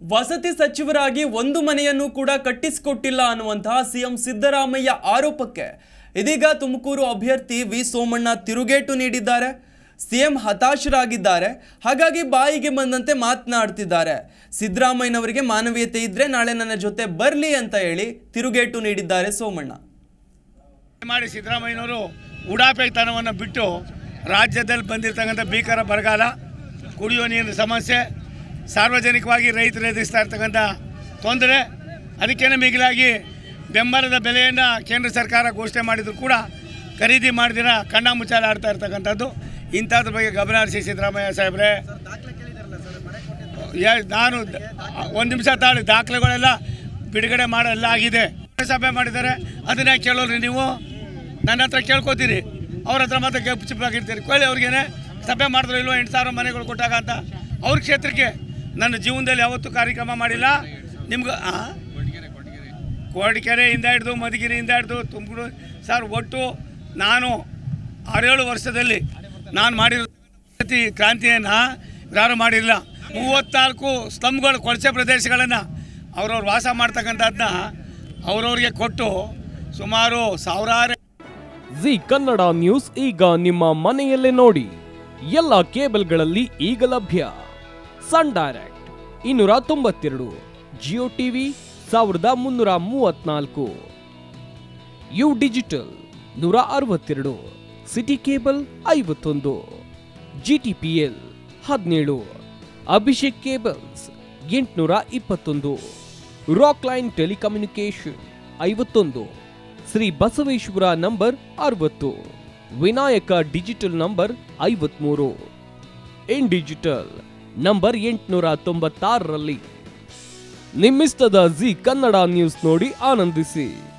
ವಸತಿ ಸಚಿವರಾಗಿ ಒಂದು ಮನೆಯನ್ನು ಕೂಡ ಕಟ್ಟಿಸಿಕೊಟ್ಟಿಲ್ಲ ಅನ್ನುವಂತಹ ಸಿಎಂ ಸಿದ್ದರಾಮಯ್ಯ ಆರೋಪಕ್ಕೆ ಇದೀಗ ತುಮಕೂರು ಅಭ್ಯರ್ಥಿ ವಿ ಸೋಮಣ್ಣ ತಿರುಗೇಟು ನೀಡಿದ್ದಾರೆ ಸಿಎಂ ಹತಾಶರಾಗಿದ್ದಾರೆ ಹಾಗಾಗಿ ಬಾಯಿಗೆ ಬಂದಂತೆ ಮಾತನಾಡ್ತಿದ್ದಾರೆ ಸಿದ್ದರಾಮಯ್ಯನವರಿಗೆ ಮಾನವೀಯತೆ ಇದ್ರೆ ನಾಳೆ ನನ್ನ ಜೊತೆ ಬರಲಿ ಅಂತ ಹೇಳಿ ತಿರುಗೇಟು ನೀಡಿದ್ದಾರೆ ಸೋಮಣ್ಣ ಮಾಡಿ ಸಿದ್ದರಾಮಯ್ಯನವರು ಉಡಾಪೆತನವನ್ನು ಬಿಟ್ಟು ರಾಜ್ಯದಲ್ಲಿ ಬಂದಿರತಕ್ಕಂಥ ಭೀಕರ ಬರಗಾಲ ಕುಡಿಯೋ ನೀರಿನ ಸಮಸ್ಯೆ ಸಾರ್ವಜನಿಕವಾಗಿ ರೈತರು ಎದುರಿಸ್ತಾ ಇರ್ತಕ್ಕಂಥ ತೊಂದರೆ ಅದಕ್ಕೇನೆ ಮಿಗಿಲಾಗಿ ಬೆಂಬಲದ ಬೆಲೆಯನ್ನು ಕೇಂದ್ರ ಸರ್ಕಾರ ಘೋಷಣೆ ಮಾಡಿದ್ರು ಕೂಡ ಖರೀದಿ ಮಾಡಿದಿರ ಕಣ್ಣ ಮುಚ್ಚಾಲೆ ಆಡ್ತಾ ಇರ್ತಕ್ಕಂಥದ್ದು ಇಂಥದ್ರ ಬಗ್ಗೆ ಗಮನ ಹರಿಸಿ ಸಿದ್ದರಾಮಯ್ಯ ಸಾಹೇಬ್ರೆ ಯಾ- ನಾನು ಒಂದು ನಿಮಿಷ ತಾಳಿ ದಾಖಲೆಗಳೆಲ್ಲ ಬಿಡುಗಡೆ ಮಾಡಲ್ಲ ಆಗಿದೆ ಸಭೆ ಮಾಡಿದ್ದಾರೆ ಅದನ್ನ ಕೇಳೋರಿ ನೀವು ನನ್ನ ಹತ್ರ ಕೇಳ್ಕೊತೀರಿ ಅವ್ರ ಹತ್ರ ಮಾತ್ರ ಗಪ್ ಚಿಪ್ಪಾಗಿರ್ತೀರಿ ಕೇಳಿ ಅವ್ರಿಗೇನೆ ಸಭೆ ಮಾಡಿದ್ರು ಇಲ್ವೋ ಎಂಟು ಸಾವಿರ ಮನೆಗಳು ಕೊಟ್ಟಾಗ ಅಂತ ಅವ್ರ ಕ್ಷೇತ್ರಕ್ಕೆ ನನ್ನ ಜೀವನದಲ್ಲಿ ಯಾವತ್ತೂ ಕಾರ್ಯಕ್ರಮ ಮಾಡಿಲ್ಲ ನಿಮ್ಗೆ ಆ? ಕೊರಟಗೆರೆಯಿಂದ ಹಿಡಿದು ಮಧುಗಿರಿಯಿಂದ ಹಿಡಿದು ತುಮಕೂರು ಸರ್ ಒಟ್ಟು ನಾನು ಆರೇಳು ವರ್ಷದಲ್ಲಿ ನಾನು ಮಾಡಿರೋ ಪ್ರತಿ ಕ್ರಾಂತಿಯನ್ನು ಯಾರು ಮಾಡಿಲ್ಲ ಮೂವತ್ತ್ನಾಲ್ಕು ಸ್ಲಮ್ಗಳು ಕೊಳಚೆ ಪ್ರದೇಶಗಳನ್ನು ಅವ್ರವ್ರು ವಾಸ ಮಾಡ್ತಕ್ಕಂಥದ್ದನ್ನ ಅವ್ರವ್ರಿಗೆ ಕೊಟ್ಟು ಸುಮಾರು ಸಾವಿರಾರು ಜಿ ಕನ್ನಡ ನ್ಯೂಸ್ ಈಗ ನಿಮ್ಮ ಮನೆಯಲ್ಲೇ ನೋಡಿ ಎಲ್ಲ ಕೇಬಲ್ಗಳಲ್ಲಿ ಈಗ ಲಭ್ಯ ಸನ್ ಡೈರೆಕ್ಟ್ ಇನ್ನೂರ ತೊಂಬತ್ತೆರಡು ಜಿಯೋ ಟಿವಿ ಸಾವಿರದ ಮುನ್ನೂರ ಮೂವತ್ನಾಲ್ಕು ಯು ಡಿಜಿಟಲ್ ನೂರ ಅರವತ್ತೆರಡು ಸಿಟಿ ಕೇಬಲ್ ಐವತ್ತೊಂದು ಜಿಟಿಪಿಎಲ್ ಹದಿನೇಳು ಅಭಿಷೇಕ್ ಕೇಬಲ್ಸ್ ಎಂಟುನೂರ ಇಪ್ಪತ್ತೊಂದು ರಾಕ್ ಲೈನ್ ಟೆಲಿಕಮ್ಯುನಿಕೇಶನ್ ಐವತ್ತೊಂದು ಶ್ರೀ ಬಸವೇಶ್ವರ ನಂಬರ್ ಅರವತ್ತು ವಿನಾಯಕ ಡಿಜಿಟಲ್ ನಂಬರ್ ಐವತ್ಮೂರು ಇನ್ ಡಿಜಿಟಲ್ ನಂಬರ್ ಎಂಟುನೂರ ತೊಂಬತ್ತಾರರಲ್ಲಿ ನಿಮ್ಮಿಸ್ತದ ಜಿ ಕನ್ನಡ ನ್ಯೂಸ್ ನೋಡಿ ಆನಂದಿಸಿ